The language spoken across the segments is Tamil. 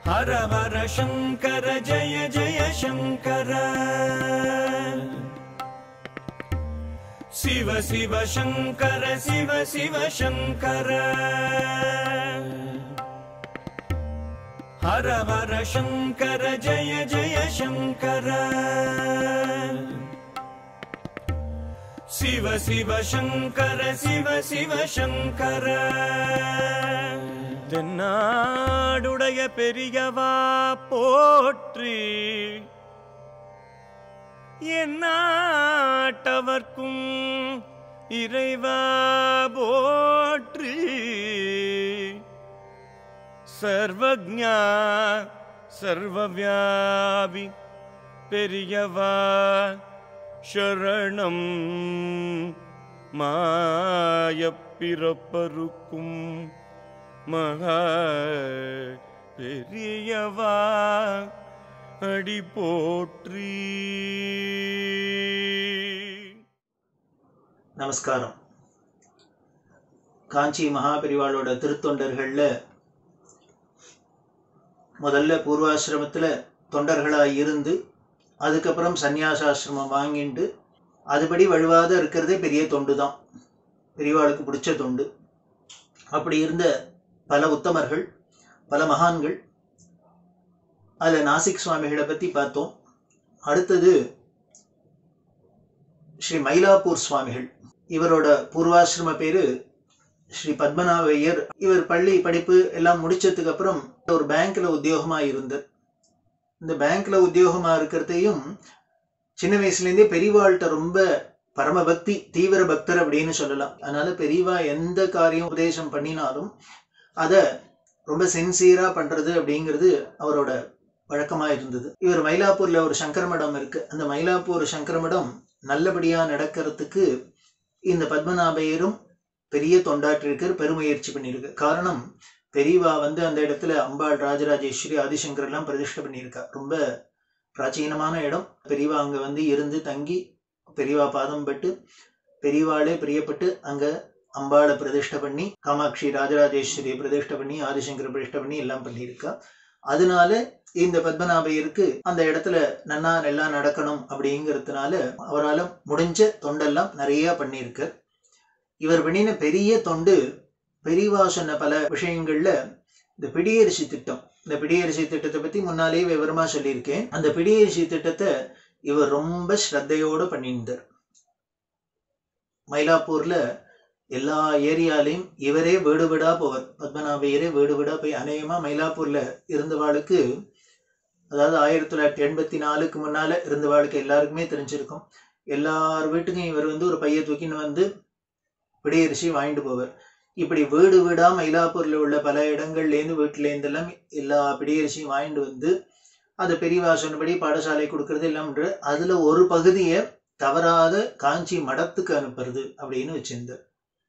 हर हर शङ्कर जय जय शङ्कर शिव शिव शङ्कर शिव शिव शङ्कर हर हर शङ्कर जय जय शङ्कर शिव शिव शङ्कर शिव शिव शङ्कर தென்னாடுடைய பெரியவா போற்றி எந்நாட்டவர்க்கும் இறைவா போற்றி சர்வஜா சர்வவியாபி பெரியவா சரணம் மாயப்பிறப்பருக்கும் மகா பெரியவா அடி போற்றி நமஸ்காரம் காஞ்சி மகாபெரிவாளோட திருத்தொண்டர்கள்ல முதல்ல பூர்வாசிரமத்துல தொண்டர்களா இருந்து அதுக்கப்புறம் சந்நியாசாசிரமம் வாங்கிண்டு அதுபடி வழுவாத இருக்கிறதே பெரிய தொண்டு தான் பெரியவாளுக்கு பிடிச்ச தொண்டு அப்படி இருந்த பல உத்தமர்கள் பல மகான்கள் அதில் நாசிக் சுவாமிகளை பற்றி பார்த்தோம் அடுத்தது ஸ்ரீ மயிலாப்பூர் சுவாமிகள் இவரோட பூர்வாசிரம பேரு ஸ்ரீ பத்மநாபையர் இவர் பள்ளி படிப்பு எல்லாம் முடிச்சதுக்கு அப்புறம் ஒரு பேங்க்ல உத்தியோகமா இருந்தார் இந்த பேங்க்ல உத்தியோகமா இருக்கிறதையும் சின்ன வயசுலேருந்தே பெரியவாள்கிட்ட ரொம்ப பரமபக்தி தீவிர பக்தர் அப்படின்னு சொல்லலாம் அதனால பெரியவா எந்த காரியம் உபதேசம் பண்ணினாலும் அதை ரொம்ப சின்சியரா பண்றது அப்படிங்கிறது அவரோட வழக்கமா இருந்தது இவர் மயிலாப்பூர்ல ஒரு சங்கர மடம் இருக்கு அந்த மயிலாப்பூர் சங்கர மடம் நல்லபடியா நடக்கிறதுக்கு இந்த பத்மநாபையரும் பெரிய தொண்டாற்றிருக்கார் பெருமுயற்சி பண்ணியிருக்கு காரணம் பெரியவா வந்து அந்த இடத்துல அம்பாள் ராஜராஜேஸ்வரி ஆதிசங்கர் எல்லாம் பிரதிஷ்டை பண்ணியிருக்கா ரொம்ப பிராச்சீனமான இடம் பெரியவா அங்க வந்து இருந்து தங்கி பெரியவா பாதம் பட்டு பெரியவாளே பிரியப்பட்டு அங்க அம்பாளை பிரதிஷ்டை பண்ணி காமாட்சி ராஜராஜேஸ்வரியை பிரதிஷ்டை பண்ணி ஆதிசங்கர் பிரதிஷ்டை பண்ணி எல்லாம் பண்ணியிருக்கா அதனால இந்த பத்மநாபையருக்கு அந்த இடத்துல நன்னா எல்லாம் நடக்கணும் அப்படிங்கிறதுனால அவரால் முடிஞ்ச தொண்டெல்லாம் நிறைய பண்ணியிருக்கார் இவர் பண்ணின பெரிய தொண்டு பெரியவா சொன்ன பல விஷயங்கள்ல இந்த பிடியரிசி திட்டம் இந்த பிடியரிசி திட்டத்தை பத்தி முன்னாலேயே விவரமா சொல்லியிருக்கேன் அந்த பிடியரிசி திட்டத்தை இவர் ரொம்ப ஸ்ரத்தையோடு பண்ணியிருந்தார் மயிலாப்பூர்ல எல்லா ஏரியாலையும் இவரே வீடு வீடா போவார் பத்மநாபையரே வீடு வீடா போய் அநேகமா மயிலாப்பூர்ல இருந்தவாளுக்கு அதாவது ஆயிரத்தி தொள்ளாயிரத்தி எண்பத்தி நாலுக்கு முன்னால இருந்தவாளுக்கு எல்லாருக்குமே தெரிஞ்சிருக்கும் எல்லார் வீட்டுக்கும் இவர் வந்து ஒரு பைய தூக்கின்னு வந்து பிடியரிசி வாங்கிட்டு போவார் இப்படி வீடு வீடா மயிலாப்பூர்ல உள்ள பல இடங்கள்லேருந்து வீட்டிலேருந்து எல்லாம் எல்லா பிடியரிசியும் வாங்கிட்டு வந்து அதை பெரியவா சொன்னபடி பாடசாலை கொடுக்கறது எல்லாம் அதுல ஒரு பகுதியை தவறாத காஞ்சி மடத்துக்கு அனுப்புறது அப்படின்னு வச்சிருந்தார்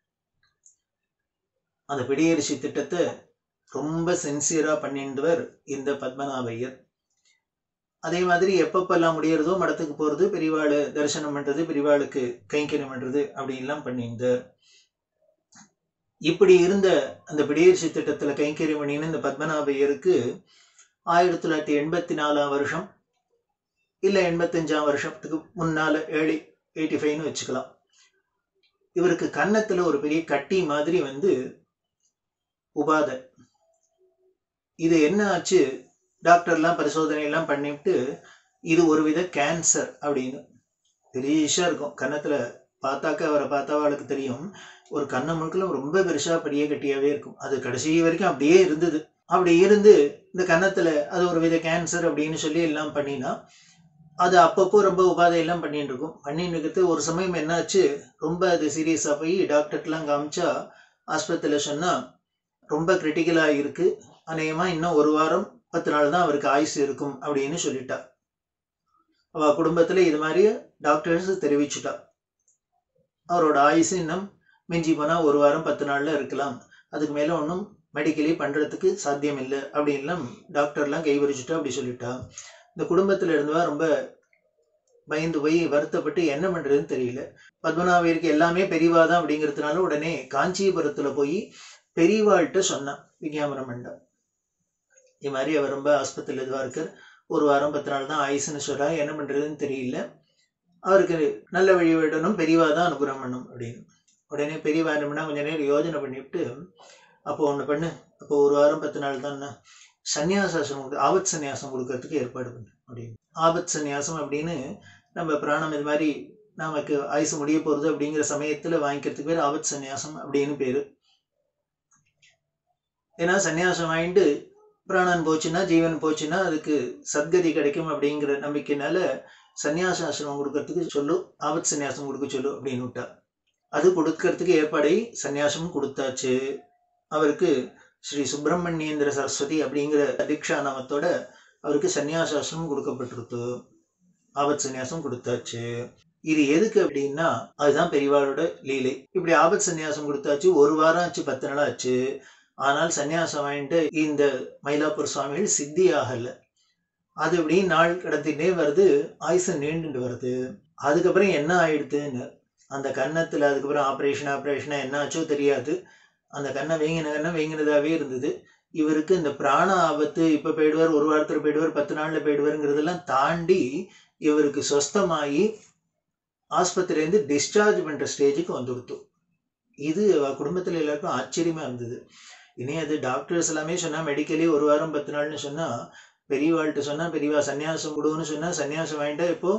அந்த பிடியரிசி திட்டத்தை ரொம்ப சின்சியரா பண்ணின்றவர் இந்த பத்மநாபையர் அதே மாதிரி எப்பப்பெல்லாம் முடியறதோ மடத்துக்கு போறது பெரியவாளை தரிசனம் பண்றது பெரியவாளுக்கு கைங்கரியம் பண்றது அப்படின்லாம் பண்ணியிருந்தார் இப்படி இருந்த அந்த பிடியரிசி திட்டத்துல கைங்கரியம் பண்ணின இந்த பத்மநாபையருக்கு ஆயிரத்தி தொள்ளாயிரத்தி எண்பத்தி நாலாம் வருஷம் இல்ல எண்பத்தஞ்சாம் வருஷத்துக்கு முன்னால ஏழி எயிட்டி ஃபைவ்னு வச்சுக்கலாம் இவருக்கு கன்னத்துல ஒரு பெரிய கட்டி மாதிரி வந்து உபாதை இது என்ன ஆச்சு டாக்டர்லாம் பரிசோதனை எல்லாம் பண்ணிவிட்டு இது ஒரு வித கேன்சர் அப்படின்னு பெரிசா இருக்கும் கன்னத்துல பார்த்தாக்க அவரை பார்த்தாவாளுக்கு தெரியும் ஒரு கண்ண முழுக்கலும் ரொம்ப பெருசா பெரிய கட்டியாவே இருக்கும் அது கடைசி வரைக்கும் அப்படியே இருந்தது அப்படி இருந்து இந்த கன்னத்துல அது ஒரு வித கேன்சர் அப்படின்னு சொல்லி எல்லாம் பண்ணினா அது அப்பப்போ ரொம்ப உபாதையெல்லாம் பண்ணிட்டு இருக்கும் பண்ணிட்டு இருக்கிறது ஒரு சமயம் என்னாச்சு ரொம்ப அது சீரியஸா போய் டாக்டர்க்கெல்லாம் காமிச்சா ஆஸ்பத்திரியில் சொன்னா ரொம்ப கிரிட்டிக்கலா இருக்கு அநேகமா இன்னும் ஒரு வாரம் பத்து நாள் தான் அவருக்கு ஆயுசு இருக்கும் அப்படின்னு சொல்லிட்டா அவ குடும்பத்துல இது மாதிரி டாக்டர்ஸ் தெரிவிச்சுட்டா அவரோட ஆயுசு இன்னும் மிஞ்சி போனா ஒரு வாரம் பத்து நாள்ல இருக்கலாம் அதுக்கு மேல ஒன்றும் மெடிக்கலி பண்றதுக்கு சாத்தியம் இல்லை அப்படின்லாம் டாக்டர்லாம் கைவரிச்சுட்டா அப்படி சொல்லிட்டா இந்த குடும்பத்துல இருந்தவா ரொம்ப பயந்து போய் வருத்தப்பட்டு என்ன பண்றதுன்னு தெரியல பத்மநாபருக்கு எல்லாமே பெரியவா தான் அப்படிங்கிறதுனால உடனே காஞ்சிபுரத்துல போய் பெரியவாள்கிட்ட சொன்னான் விஞ்ஞாபனம் பண்ணா இது மாதிரி அவர் ரொம்ப ஆஸ்பத்திரியில் இதுவாக இருக்கார் ஒரு வாரம் பத்து நாள் தான் ஆயுசுன்னு சொல்றா என்ன பண்றதுன்னு தெரியல அவருக்கு நல்ல வழி விடணும் பெரியவா தான் அனுகிரகம் பண்ணும் அப்படின்னு உடனே பெரியவா என்ன பண்ணா கொஞ்ச நேரம் யோஜனை பண்ணிவிட்டு அப்போ ஒன்று பண்ணு அப்போ ஒரு வாரம் பத்து நாள் தான் சன்னியாசாசனம் கொடு ஆபத் சன்னியாசம் கொடுக்கறதுக்கு ஏற்பாடு பண்ணு அப்படின்னு ஆபத் சன்னியாசம் அப்படின்னு நம்ம பிராணம் இது மாதிரி நமக்கு ஆயுசு முடிய போகிறது அப்படிங்கிற சமயத்தில் வாங்கிக்கிறதுக்கு பேர் ஆபத் சன்னியாசம் அப்படின்னு பேர் ஏன்னா சன்னியாசம் வாங்கிட்டு பிராணன் போச்சுன்னா ஜீவன் போச்சுன்னா அதுக்கு சத்கதி கிடைக்கும் அப்படிங்கிற நம்பிக்கைனால சன்னியாசாசிரமம் கொடுக்கறதுக்கு சொல்லு ஆபத் சன்னியாசம் கொடுக்க சொல்லு அப்படின்னு விட்டா அது கொடுக்கறதுக்கு ஏற்பாடை சன்னியாசம் கொடுத்தாச்சு அவருக்கு ஸ்ரீ சுப்பிரமணியேந்திர சரஸ்வதி அப்படிங்கிற தீக்ஷா நாமத்தோட அவருக்கு சன்னியாசாசிரமம் கொடுக்கப்பட்டிருக்கு ஆபத் சன்னியாசம் கொடுத்தாச்சு இது எதுக்கு அப்படின்னா அதுதான் பெரியவாளோட லீலை இப்படி ஆபத் சன்னியாசம் கொடுத்தாச்சு ஒரு வாரம் ஆச்சு பத்து நாள் ஆச்சு ஆனால் சன்னியாசம் வாங்கிட்டு இந்த மயிலாப்பூர் சுவாமிகள் சித்தி ஆகல அது இப்படி நாள் கடத்திட்டே வருது ஆயுசு நீண்டுட்டு வருது அதுக்கப்புறம் என்ன ஆயிடுதுன்னு அந்த கன்னத்தில் அதுக்கப்புறம் ஆப்ரேஷன் ஆப்ரேஷனா என்ன ஆச்சோ தெரியாது அந்த கண்ணை வீங்கின கண்ணை வீங்கினதாவே இருந்தது இவருக்கு இந்த பிராண ஆபத்து இப்போ போயிடுவார் ஒரு வாரத்தில் போயிடுவார் பத்து நாளில் போயிடுவாருங்கிறதெல்லாம் தாண்டி இவருக்கு சொஸ்தமாகி ஆஸ்பத்திரியிலேருந்து டிஸ்சார்ஜ் பண்ணுற ஸ்டேஜுக்கு வந்துடுத்து இது அவ குடும்பத்தில் எல்லாருக்கும் ஆச்சரியமா இருந்தது இனி அது டாக்டர்ஸ் எல்லாமே சொன்னா மெடிக்கலி ஒரு வாரம் பத்து நாள்னு சொன்னா பெரியவாள்கிட்ட சொன்னா பெரியவா சன்னியாசம் கொடுன்னு சொன்னா சன்னியாசம் வாங்கிட்டா இப்போ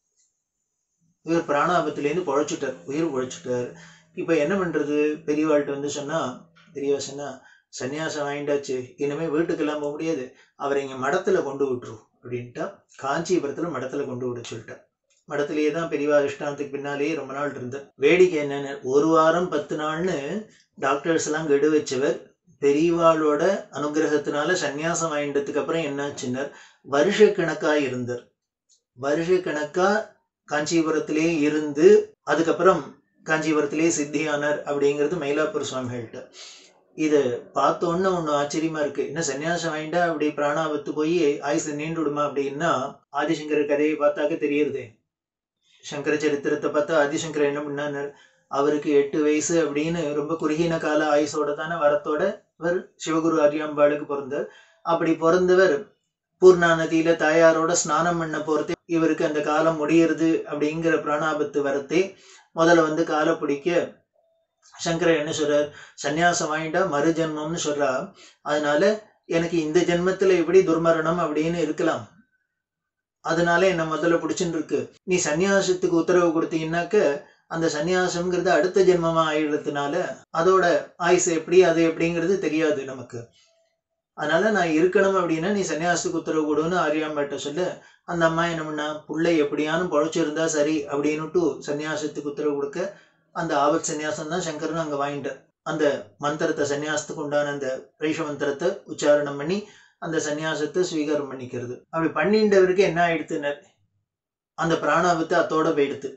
இவர் பிராணாபத்திலேருந்து பொழைச்சிட்டார் உயிர் பொழைச்சிட்டார் இப்போ என்ன பண்றது பெரியவாள்கிட்ட வந்து சொன்னா பெரியவா சொன்னா சன்னியாசம் வாங்கிட்டாச்சு இனிமே வீட்டுக்கெல்லாம் போக முடியாது அவரை இங்க மடத்துல கொண்டு விட்டுரும் அப்படின்ட்டா காஞ்சிபுரத்துல மடத்துல கொண்டு விட சொல்லிட்டா மடத்திலேயே தான் பெரியவா அதிஷ்டானத்துக்கு பின்னாலேயே ரொம்ப நாள் இருந்தார் வேடிக்கை என்னன்னு ஒரு வாரம் பத்து நாள்னு டாக்டர்ஸ் எல்லாம் கெடு வச்சவர் பெரியவாளோட அனுகிரகத்தினால சந்நியாசம் வாங்கிட்டதுக்கு அப்புறம் என்னாச்சுன்னார் வருஷக்கணக்கா இருந்தார் வருஷக்கணக்கா காஞ்சிபுரத்திலே இருந்து அதுக்கப்புறம் காஞ்சிபுரத்திலே சித்தியானார் அப்படிங்கிறது மயிலாப்பூர் சுவாமிகள்கிட்ட இதை பார்த்தோன்னு ஒன்று ஆச்சரியமா இருக்கு என்ன சன்னியாசம் வாங்கிட்டா அப்படி பிராணாபத்து போய் ஆயுசு நீண்டு விடுமா அப்படின்னா ஆதிசங்கர் கதையை பார்த்தாக்க தெரியுறதே சங்கர சரித்திரத்தை பார்த்தா ஆதிசங்கர் என்ன பண்ணார் அவருக்கு எட்டு வயசு அப்படின்னு ரொம்ப குறுகின கால ஆயுசோட தானே வரத்தோட இவர் சிவகுரு அரியாம்பாளுக்கு பிறந்தார் அப்படி பிறந்தவர் பூர்ணா நதியில தாயாரோட ஸ்நானம் பண்ண போறதே இவருக்கு அந்த காலம் முடியறது அப்படிங்கிற பிராணாபத்து வரத்தே முதல்ல வந்து காலை பிடிக்க சங்கரர் என்ன சொல்றார் சந்நியாசம் வாங்கிட்டா மறு ஜென்மம்னு சொல்றா அதனால எனக்கு இந்த ஜென்மத்துல எப்படி துர்மரணம் அப்படின்னு இருக்கலாம் அதனால என்ன முதல்ல பிடிச்சுட்டு இருக்கு நீ சந்நியாசத்துக்கு உத்தரவு கொடுத்தீங்கன்னாக்க அந்த சந்நியாசம்ங்கிறது அடுத்த ஜென்மமா ஆயிடுறதுனால அதோட ஆயுசு எப்படி அது எப்படிங்கிறது தெரியாது நமக்கு அதனால நான் இருக்கணும் அப்படின்னா நீ சன்னியாசத்துக்கு உத்தரவு கொடுன்னு ஆரியாம்பேட்ட சொல்ல அந்த அம்மா என்ன பண்ணா புள்ளை எப்படியானும் பொழைச்சிருந்தா சரி அப்படின்னுட்டு சன்னியாசத்துக்கு உத்தரவு கொடுக்க அந்த ஆபத் சன்னியாசம் தான் சங்கரன் அங்க வாங்கிட்டார் அந்த மந்திரத்தை சன்னியாசத்துக்கு உண்டான அந்த ரேஷ மந்திரத்தை உச்சாரணம் பண்ணி அந்த சன்னியாசத்தை ஸ்வீகாரம் பண்ணிக்கிறது அப்படி பண்ணின்றவருக்கு என்ன ஆயிடுத்துன்னு அந்த பிராணாபத்து அத்தோட போயிடுத்து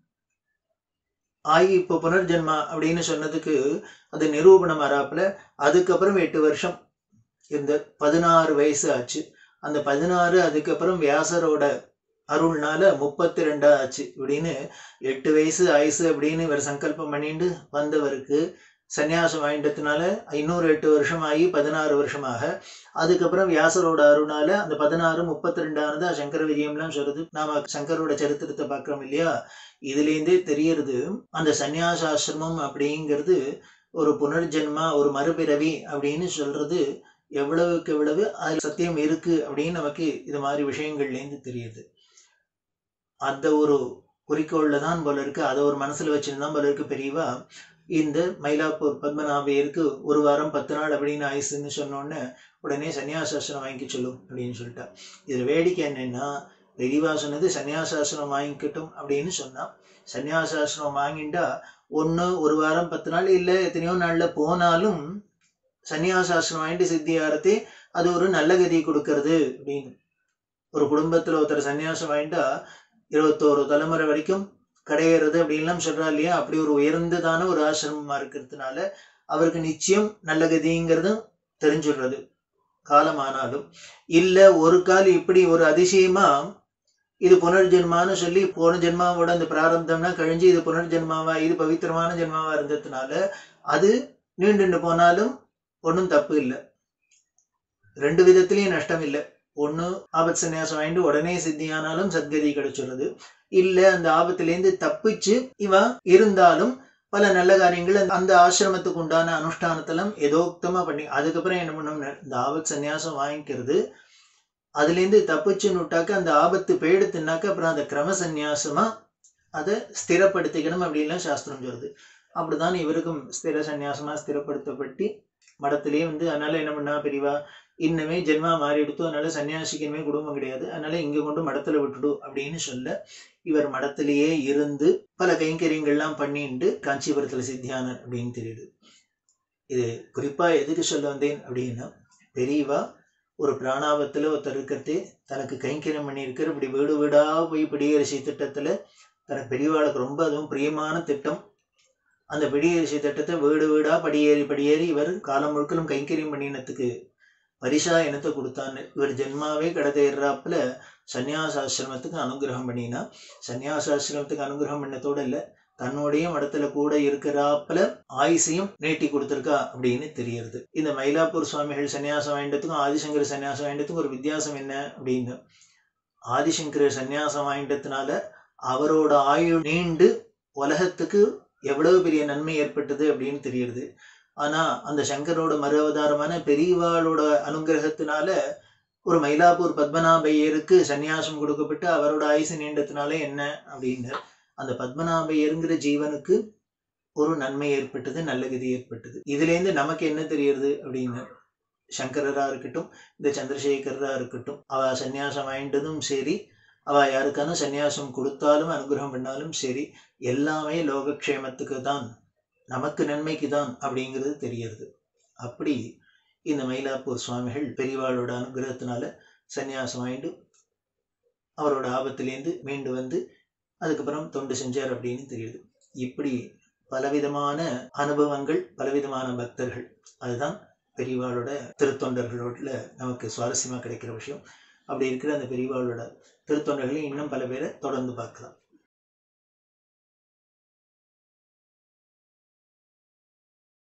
ஆகி இப்போ புனர்ஜென்மா அப்படின்னு சொன்னதுக்கு அது நிரூபணம் வராப்புல அதுக்கப்புறம் எட்டு வருஷம் இந்த பதினாறு வயசு ஆச்சு அந்த பதினாறு அதுக்கப்புறம் வியாசரோட அருள்னால முப்பத்தி ரெண்டா ஆச்சு இப்படின்னு எட்டு வயசு ஆயுசு அப்படின்னு இவர் சங்கல்பம் பண்ணிட்டு வந்தவருக்கு சன்னியாசம் வாங்கிட்டதுனால இன்னொரு எட்டு வருஷம் ஆகி பதினாறு வருஷமாக அதுக்கப்புறம் வியாசரோட அருணால அந்த பதினாறு முப்பத்தி ரெண்டானது சங்கர விஜயம்லாம் சொல்றது நாம சங்கரோட சரித்திரத்தை பார்க்கிறோம் இல்லையா இதுலேருந்தே தெரியறது அந்த சந்நியாசாசிரமம் அப்படிங்கிறது ஒரு புனர்ஜென்மா ஒரு மறுபிறவி அப்படின்னு சொல்றது எவ்வளவுக்கு எவ்வளவு அது சத்தியம் இருக்கு அப்படின்னு நமக்கு இது மாதிரி விஷயங்கள்லேருந்து தெரியுது அந்த ஒரு குறிக்கோள்ல தான் போல இருக்கு அதை ஒரு மனசுல வச்சிருந்தான் போல இருக்கு பெரியவா இந்த மயிலாப்பூர் பத்மநாபையருக்கு ஒரு வாரம் பத்து நாள் அப்படின்னு ஆயுசுன்னு சொன்னோடனே உடனே சன்னியாசாசனம் வாங்கிக்க சொல்லும் அப்படின்னு சொல்லிட்டா இதுல வேடிக்கை என்னன்னா பெரியவா சொன்னது சன்னியாசாசனம் வாங்கிக்கட்டும் அப்படின்னு சொன்னா சன்னியாசாசனம் வாங்கிட்டா ஒன்று ஒரு வாரம் பத்து நாள் இல்லை எத்தனையோ நாள்ல போனாலும் சன்னியாசாசனம் வாங்கிட்டு சித்தியாரத்தே அது ஒரு நல்ல கதி கொடுக்கறது அப்படின்னு ஒரு குடும்பத்துல ஒருத்தர் சன்னியாசம் வாங்கிட்டா இருபத்தோரு தலைமுறை வரைக்கும் கிடையிறது அப்படின்லாம் சொல்றா இல்லையா அப்படி ஒரு உயர்ந்ததான ஒரு ஆசிரமமா இருக்கிறதுனால அவருக்கு நிச்சயம் நல்ல கதிங்கிறதும் தெரிஞ்சுடுறது காலமானாலும் இல்ல ஒரு கால் இப்படி ஒரு அதிசயமா இது புனர்ஜென்மான்னு சொல்லி போன ஜென்மாவோட அந்த பிராரப்தம்னா கழிஞ்சு இது புனர்ஜென்மாவா இது பவித்திரமான ஜென்மாவா இருந்ததுனால அது நீண்டுண்டு போனாலும் ஒன்றும் தப்பு இல்லை ரெண்டு விதத்திலையும் நஷ்டம் இல்லை ஒன்று ஆபத் சன்னியாசம் வாங்கிட்டு உடனே சித்தியானாலும் சத்கதி கிடைச்சிடுறது இல்லை அந்த ஆபத்திலேருந்து தப்பிச்சு இவ இருந்தாலும் பல நல்ல காரியங்கள் அந்த- அந்த ஆசிரமத்துக்கு உண்டான அனுஷ்டானத்தெல்லாம் எதோக்தமா பண்ணி அதுக்கப்புறம் என்ன பண்ணோம்னா இந்த ஆபத் சன்னியாசம் வாங்கிக்கிறது அதுலேருந்து தப்பிச்சுன்னு விட்டாக்க அந்த ஆபத்து போயிடுத்துனாக்க அப்புறம் அந்த கிரம சந்நியாசமா அதை ஸ்திரப்படுத்திக்கணும் அப்படின்லாம் சாஸ்திரம் சொல்லுது அப்படிதான் இவருக்கும் ஸ்திர சந்நியாசமா ஸ்திரப்படுத்தப்பட்டு மடத்திலேயே வந்து அதனால என்ன பண்ணா பெரியவா இன்னமே ஜென்மா மாறி எடுத்து அதனால சன்னியாசிக்கணுமே குடும்பம் கிடையாது அதனால இங்க கொண்டு மடத்துல விட்டுடு அப்படின்னு சொல்ல இவர் மடத்திலேயே இருந்து பல கைங்கரியங்கள்லாம் பண்ணிட்டு காஞ்சிபுரத்துல சித்தியானர் அப்படின்னு தெரியுது இது குறிப்பா எதுக்கு சொல்ல வந்தேன் அப்படின்னா பெரியவா ஒரு பிராணாபத்துல ஒருத்தர் இருக்கிறதே தனக்கு கைங்கரியம் பண்ணியிருக்கிற இப்படி வீடு வீடா போய் பிடியரிசி திட்டத்துல தனக்கு பெரியவாளுக்கு ரொம்ப அதுவும் பிரியமான திட்டம் அந்த பிடியரிசி திட்டத்தை வீடு வீடா படியேறி படியேறி இவர் காலம் முழுக்கலும் கைங்கரியம் பண்ணினத்துக்கு பரிசா இனத்தை கொடுத்தான்னு இவர் ஜென்மாவே கடத்தேறாப்புல சந்நியாசாசிரமத்துக்கு அனுகிரகம் பண்ணினா சந்நியாசாசிரமத்துக்கு அனுகிரகம் பண்ணத்தோட இல்லை தன்னுடைய மடத்துல கூட இருக்கிறாப்புல ஆயுசையும் நீட்டி கொடுத்துருக்கா அப்படின்னு தெரியறது இந்த மயிலாப்பூர் சுவாமிகள் சன்னியாசம் வாங்கிட்டதுக்கும் ஆதிசங்கர் சன்னியாசம் வாங்கிட்டதுக்கும் ஒரு வித்தியாசம் என்ன அப்படின்னு ஆதிசங்கர் சன்னியாசம் வாங்கிட்டதுனால அவரோட ஆயுள் நீண்டு உலகத்துக்கு எவ்வளவு பெரிய நன்மை ஏற்பட்டது அப்படின்னு தெரியுது ஆனா அந்த சங்கரோட மறு அவதாரமான பெரியவாளோட அனுகிரகத்தினால ஒரு மயிலாப்பூர் பத்மநாபையருக்கு சந்நியாசம் கொடுக்கப்பட்டு அவரோட ஆயுசு நீண்டதுனால என்ன அப்படின்னு அந்த பத்மநாபையருங்கிற ஜீவனுக்கு ஒரு நன்மை ஏற்பட்டது நல்ல கதி ஏற்பட்டது இதுல இருந்து நமக்கு என்ன தெரியுது அப்படின்னு சங்கரரா இருக்கட்டும் இந்த சந்திரசேகரரா இருக்கட்டும் அவ சந்நியாசம் வாங்கிட்டதும் சரி அவ யாருக்கான சந்நியாசம் கொடுத்தாலும் அனுகிரகம் பண்ணாலும் சரி எல்லாமே லோகக்ஷேமத்துக்கு தான் நமக்கு நன்மைக்கு தான் அப்படிங்கிறது தெரியறது அப்படி இந்த மயிலாப்பூர் சுவாமிகள் பெரியவாளோட அனுகிரகத்தினால சந்நியாசம் வாங்கிட்டு அவரோட ஆபத்திலேருந்து மீண்டு வந்து அதுக்கப்புறம் தொண்டு செஞ்சார் அப்படின்னு தெரியுது இப்படி பலவிதமான அனுபவங்கள் பலவிதமான பக்தர்கள் அதுதான் பெரியவாளோட திருத்தொண்டர்களோட நமக்கு சுவாரஸ்யமா கிடைக்கிற விஷயம் அப்படி இருக்கிற அந்த பெரியவாளோட திருத்தொண்டர்களையும் இன்னும் பல பேரை தொடர்ந்து பார்க்கலாம்